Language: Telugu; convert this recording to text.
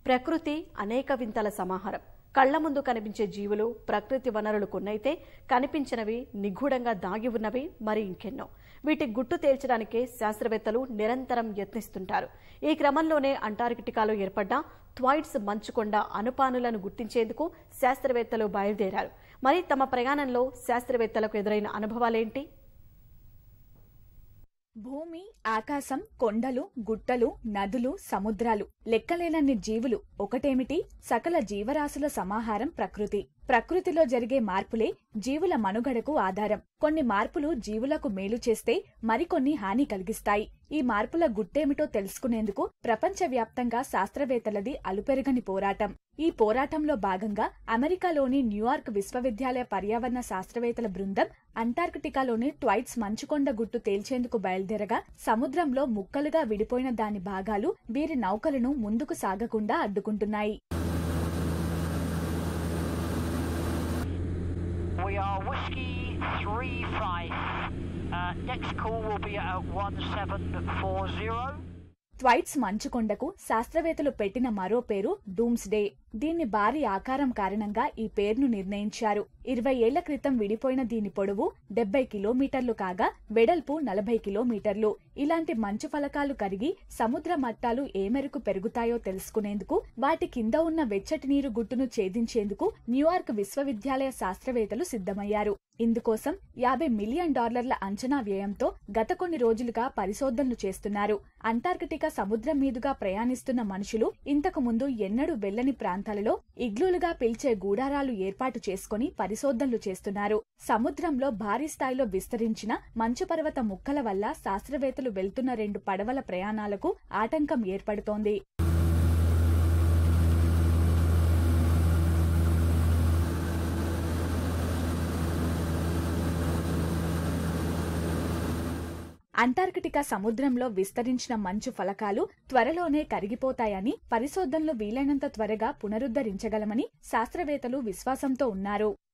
ప్రకృతి అనేక వింతల సమాహారం కళ్ల ముందు కనిపించే జీవులు ప్రకృతి వనరులు కొన్నైతే కనిపించినవి నిగూఢంగా దాగి ఉన్నవి మరి ఇంకెన్నో వీటి గుట్టు తేల్చడానికే శాస్త్రవేత్తలు నిరంతరం యత్నిస్తుంటారు ఈ క్రమంలోనే అంటార్కిటికాలో ఏర్పడ్డ థ్వాయిట్స్ మంచుకొండ అనుపానులను గుర్తించేందుకు శాస్త్రవేత్తలు బయలుదేరారు మరి తమ ప్రయాణంలో శాస్త్రవేత్తలకు ఎదురైన అనుభవాలేంటి భూమి ఆకాశం కొండలు గుట్టలు నదులు సముద్రాలు లెక్కలేనన్ని జీవులు ఒకటేమిటి సకల జీవరాశుల సమాహారం ప్రకృతి ప్రకృతిలో జరిగే మార్పులే జీవుల మనుగడకు ఆధారం కొన్ని మార్పులు జీవులకు మేలు చేస్తే మరికొన్ని హాని కలిగిస్తాయి ఈ మార్పుల గుట్టేమిటో తెలుసుకునేందుకు ప్రపంచవ్యాప్తంగా శాస్త్రవేత్తలది అలుపెరగని పోరాటం ఈ పోరాటంలో భాగంగా అమెరికాలోని న్యూయార్క్ విశ్వవిద్యాలయ పర్యావరణ శాస్త్రవేత్తల బృందం అంటార్కిటికాలోని ట్వైట్స్ మంచుకొండ గుట్టు తేల్చేందుకు బయలుదేరగా సముద్రంలో ముక్కలుగా విడిపోయిన దాని భాగాలు వీరి నౌకలను ముందుకు సాగకుండా అడ్డుకుంటున్నాయి We are Whiskey 35. Uh, next call will be at 1740. ట్వైట్స్ మంచుకొండకు శాస్త్రవేత్తలు పెట్టిన మరో పేరు డూమ్స్ డే దీన్ని భారీ ఆకారం కారణంగా ఈ పేరును నిర్ణయించారు ఇరవై ఏళ్ల క్రితం విడిపోయిన దీని పొడవు డెబ్బై కిలోమీటర్లు కాగా వెడల్పు నలభై కిలోమీటర్లు ఇలాంటి మంచు ఫలకాలు కరిగి సముద్ర మట్టాలు ఏ మేరకు పెరుగుతాయో తెలుసుకునేందుకు వాటి కింద ఉన్న వెచ్చటి నీరు గుట్టును ఛేదించేందుకు న్యూయార్క్ విశ్వవిద్యాలయ శాస్త్రవేత్తలు సిద్ధమయ్యారు ఇందుకోసం యాభై మిలియన్ డాలర్ల అంచనా వ్యయంతో గత కొన్ని రోజులుగా పరిశోధనలు చేస్తున్నారు అంటార్కిటికా సముద్రం మీదుగా ప్రయాణిస్తున్న మనుషులు ఇంతకు ముందు ఎన్నడూ వెళ్లని ప్రాంతాలలో ఇగ్లూలుగా పిలిచే గూడారాలు ఏర్పాటు చేసుకుని పరిశోధనలు చేస్తున్నారు సముద్రంలో భారీ స్థాయిలో విస్తరించిన మంచు పర్వత ముక్కల వల్ల శాస్త్రవేత్తలు వెళ్తున్న రెండు పడవల ప్రయాణాలకు ఆటంకం ఏర్పడుతోంది అంటార్కిటికా సముద్రంలో విస్తరించిన మంచు ఫలకాలు త్వరలోనే కరిగిపోతాయని పరిశోధనలు వీలైనంత త్వరగా పునరుద్ధరించగలమని శాస్త్రవేత్తలు విశ్వాసంతో ఉన్నారు